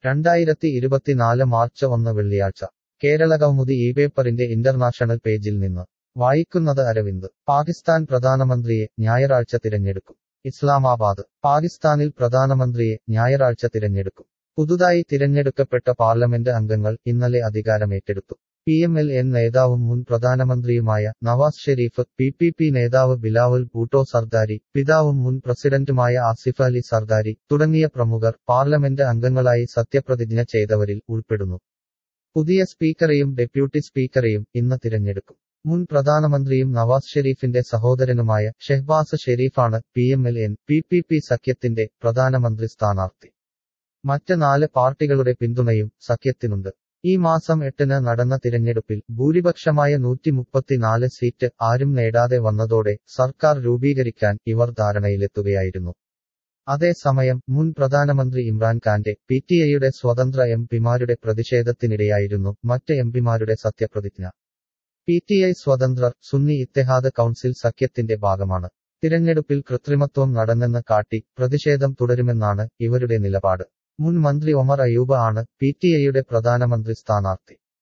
രണ്ടായിരത്തി ഇരുപത്തിനാല് മാർച്ച് ഒന്ന് വെള്ളിയാഴ്ച കേരളകൗമുദി ഈ പേപ്പറിന്റെ ഇന്റർനാഷണൽ പേജിൽ നിന്ന് വായിക്കുന്നത് അരവിന്ദ് പാകിസ്ഥാൻ പ്രധാനമന്ത്രിയെ ഞായറാഴ്ച തിരഞ്ഞെടുക്കും ഇസ്ലാമാബാദ് പാകിസ്ഥാനിൽ പ്രധാനമന്ത്രിയെ ഞായറാഴ്ച തിരഞ്ഞെടുക്കും പുതുതായി തിരഞ്ഞെടുക്കപ്പെട്ട പാർലമെന്റ് അംഗങ്ങൾ ഇന്നലെ അധികാരമേറ്റെടുത്തു പി എം എൽ എൻ നേതാവും മുൻ പ്രധാനമന്ത്രിയുമായ Nawaz Sharif P P P നേതാവ് ബിലാവുൽ ഭൂട്ടോ സർദാരി പിതാവും മുൻ പ്രസിഡന്റുമായ ആസിഫ് അലി സർദാരി തുടങ്ങിയ പ്രമുഖർ പാർലമെന്റ് അംഗങ്ങളായി സത്യപ്രതിജ്ഞ ചെയ്തവരിൽ ഉൾപ്പെടുന്നു പുതിയ സ്പീക്കറെയും ഡെപ്യൂട്ടി സ്പീക്കറെയും ഇന്ന് തിരഞ്ഞെടുക്കും മുൻ പ്രധാനമന്ത്രിയും നവാസ് ഷെരീഫിന്റെ സഹോദരനുമായ ഷെഹ്ബാസ് ഷെരീഫാണ് P M L N P P P സഖ്യത്തിന്റെ പ്രധാനമന്ത്രി സ്ഥാനാർത്ഥി മറ്റ് നാല് പാർട്ടികളുടെ പിന്തുണയും സഖ്യത്തിനുണ്ട് ഈ മാസം എട്ടിന് നടന്ന തിരഞ്ഞെടുപ്പിൽ ഭൂരിപക്ഷമായ നൂറ്റി മുപ്പത്തിനാല് സീറ്റ് ആരും നേടാതെ വന്നതോടെ സർക്കാർ രൂപീകരിക്കാൻ ഇവർ ധാരണയിലെത്തുകയായിരുന്നു അതേസമയം മുൻ പ്രധാനമന്ത്രി ഇമ്രാൻഖാന്റെ പി ടി ഐയുടെ സ്വതന്ത്ര എം പിമാരുടെ പ്രതിഷേധത്തിനിടെയായിരുന്നു മറ്റ് എം പിമാരുടെ സത്യപ്രതിജ്ഞ പി ടി ഐ സ്വതന്ത്രർ സുന്നി ഇത്തെഹാദ് കൗൺസിൽ സഖ്യത്തിന്റെ ഭാഗമാണ് തിരഞ്ഞെടുപ്പിൽ കൃത്രിമത്വം നടന്നെന്ന് കാട്ടി പ്രതിഷേധം തുടരുമെന്നാണ് ഇവരുടെ നിലപാട് മുൻ മന്ത്രി ഒമർ അയൂബ ആണ് പി ടി ഐയുടെ പ്രധാനമന്ത്രി സ്ഥാനാർത്ഥി